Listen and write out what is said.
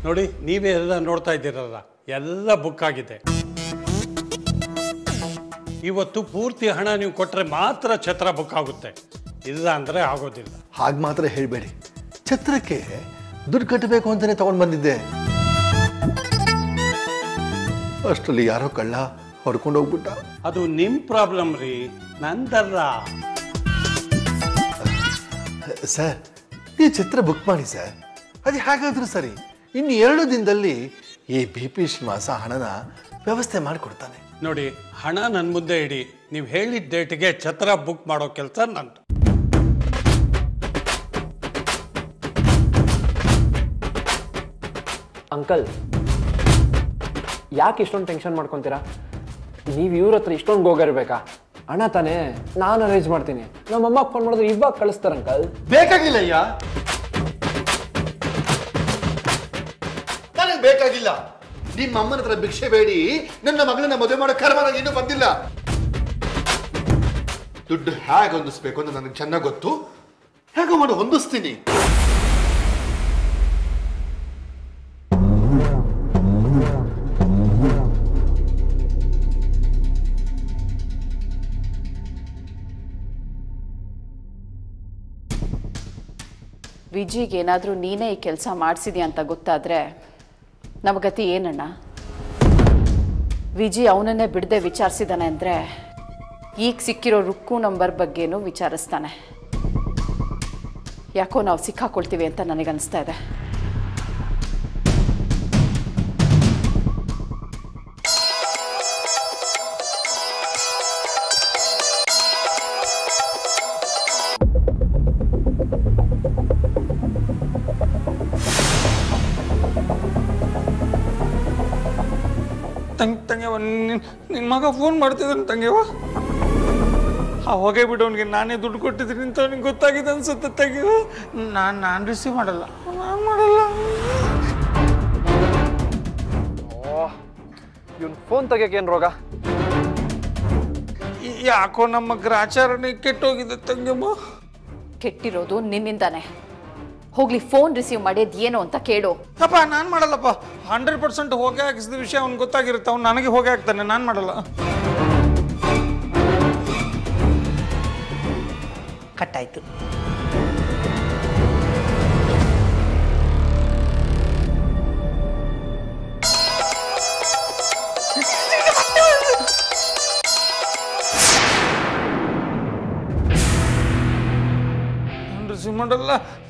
ನೋಡಿ ನೀವೇ ಎಲ್ಲ ನೋಡ್ತಾ ಇದ್ದೀರಲ್ಲ ಎಲ್ಲ ಬುಕ್ ಆಗಿದೆ ಇವತ್ತು ಪೂರ್ತಿ ಹಣ ನೀವು ಕೊಟ್ಟರೆ ಮಾತ್ರ ಛತ್ರ ಬುಕ್ ಆಗುತ್ತೆ ಇಲ್ಲ ಅಂದರೆ ಆಗೋದಿಲ್ಲ ಹಾಗೆ ಮಾತ್ರ ಹೇಳಬೇಡಿ ಛತ್ರಕ್ಕೆ ದುಡ್ಡು ಕಟ್ಟಬೇಕು ಅಂತಲೇ ತಗೊಂಡು ಬಂದಿದ್ದೆ ಅಷ್ಟರಲ್ಲಿ ಯಾರೋ ಕಳ್ಳ ಹೊಡ್ಕೊಂಡು ಹೋಗ್ಬಿಟ್ಟ ಅದು ನಿಮ್ಮ ಪ್ರಾಬ್ಲಮ್ ರೀ ನಂದಲ್ಲ ಸರ್ ನೀವು ಚಿತ್ರ ಬುಕ್ ಮಾಡಿ ಸರ್ ಅದು ಹೇಗಾದ್ರೂ ಸರಿ ಇನ್ನು ಎರಡು ದಿನದಲ್ಲಿ ಈ ಬಿ ಪಿ ಶ್ರೀನಿವಾಸ ಹಣನ ವ್ಯವಸ್ಥೆ ಮಾಡಿಕೊಡ್ತಾನೆ ನೋಡಿ ಹಣ ನನ್ನ ಮುಂದೆ ಇಡಿ ನೀವು ಹೇಳಿದ ಡೇಟಿಗೆ ಛತ್ರ ಬುಕ್ ಮಾಡೋ ಕೆಲಸ ನಂದು ಅಂಕಲ್ ಯಾಕೆ ಇಷ್ಟೊಂದು ಟೆನ್ಷನ್ ಮಾಡ್ಕೊತೀರಾ ನೀವು ಇವ್ರ ಹತ್ರ ಇಷ್ಟೊಂದು ಗೋಗಿರ್ಬೇಕಾ ಹಣ ತಾನೇ ನಾನು ಅರೇಂಜ್ ಮಾಡ್ತೀನಿ ನಮ್ಮಮ್ಮ ಫೋನ್ ಮಾಡಿದ್ರೆ ಇವಾಗ ಕಳಿಸ್ತಾರೆ ಅಂಕಲ್ ಬೇಕಾಗಿಲ್ಲ ಅಯ್ಯ ನನಗೆ ಬೇಕಾಗಿಲ್ಲ ನಿಮ್ಮ ಅಮ್ಮನ ಹತ್ರ ಭಿಕ್ಷೆ ಬೇಡಿ ನನ್ನ ಮಗಳನ್ನ ಮದುವೆ ಮಾಡೋ ಕರ್ಮ ನನಗೆ ಇನ್ನೂ ಬಂದಿಲ್ಲ ದುಡ್ಡು ಹೇಗೆ ಹೊಂದಿಸ್ಬೇಕು ಅಂತ ನನಗೆ ಚೆನ್ನಾಗಿ ಗೊತ್ತು ಹೇಗೋ ಮಾಡಿ ಹೊಂದಿಸ್ತೀನಿ ವಿಜಿಗೆ ಏನಾದರೂ ನೀನೇ ಈ ಕೆಲಸ ಮಾಡಿಸಿದ್ಯಾ ಅಂತ ಗೊತ್ತಾದರೆ ನಮ್ಮ ಗತಿ ಏನಣ್ಣ ವಿಜಿ ಅವನನ್ನೇ ಬಿಡದೆ ವಿಚಾರಿಸಿದಾನೆ ಅಂದರೆ ಈಗ ಸಿಕ್ಕಿರೋ ರುಕ್ಕು ನಂಬರ್ ಬಗ್ಗೆನೂ ವಿಚಾರಿಸ್ತಾನೆ ಯಾಕೋ ನಾವು ಸಿಕ್ಕಾಕೊಳ್ತೀವಿ ಅಂತ ನನಗನ್ನಿಸ್ತಾ ಇದೆ ತಂಗ್ ತಂಗ್ಯವ ನಿನ್ನ ನಿನ್ನ ಮಗ ಫೋನ್ ಮಾಡ್ತಿದ್ದಾನೆ ತಂಗ್ಯವ ಆ ಹೋಗೇ ಬಿಡು ಅವ್ನಿಗೆ ನಾನೇ ದುಡ್ಡು ಕೊಟ್ಟಿದ್ದೀನಿ ಅಂತ ಅವ್ನಿಗೆ ಗೊತ್ತಾಗಿದೆ ಅನ್ಸುತ್ತೆ ತಂಗ್ಯವ ನಾನು ನಾನು ರಿಸೀವ್ ಮಾಡಲ್ಲ ನಾನು ಮಾಡಲ್ಲ ಇವ್ನು ಫೋನ್ ತೆಗಿಯೋಕೆ ರೋಗ ಈ- ಯಾಕೋ ನಮ್ಮ ಗ್ರಾಚಾರನೇ ಕೆಟ್ಟೋಗಿದೆ ತಂಗ್ಯಮ್ಮ ಕೆಟ್ಟಿರೋದು ನಿನ್ನಿಂದಾನೆ ಹೋಗ್ಲಿ ಫೋನ್ ರಿಸೀವ್ ಮಾಡಿದ್ ಏನು ಅಂತ ಕೇಳು ಅಪ್ಪ ನಾನು ಮಾಡಲ್ಲಪ್ಪ ಹಂಡ್ರೆಡ್ ಪರ್ಸೆಂಟ್ ಹೋಗಿ ಹಾಕಿಸಿದ ವಿಷಯ ಅವ್ನಿಗೆ ಗೊತ್ತಾಗಿರುತ್ತೆ ಅವ್ನು ನನಗೆ ಹೋಗಿ ಹಾಕ್ತಾನೆ ನಾನು ಮಾಡಲ್ಲ ಕಟ್ಟಾಯ್ತು ನಾನು ರಿಸೀವ್ ಮಾಡಲ್ಲ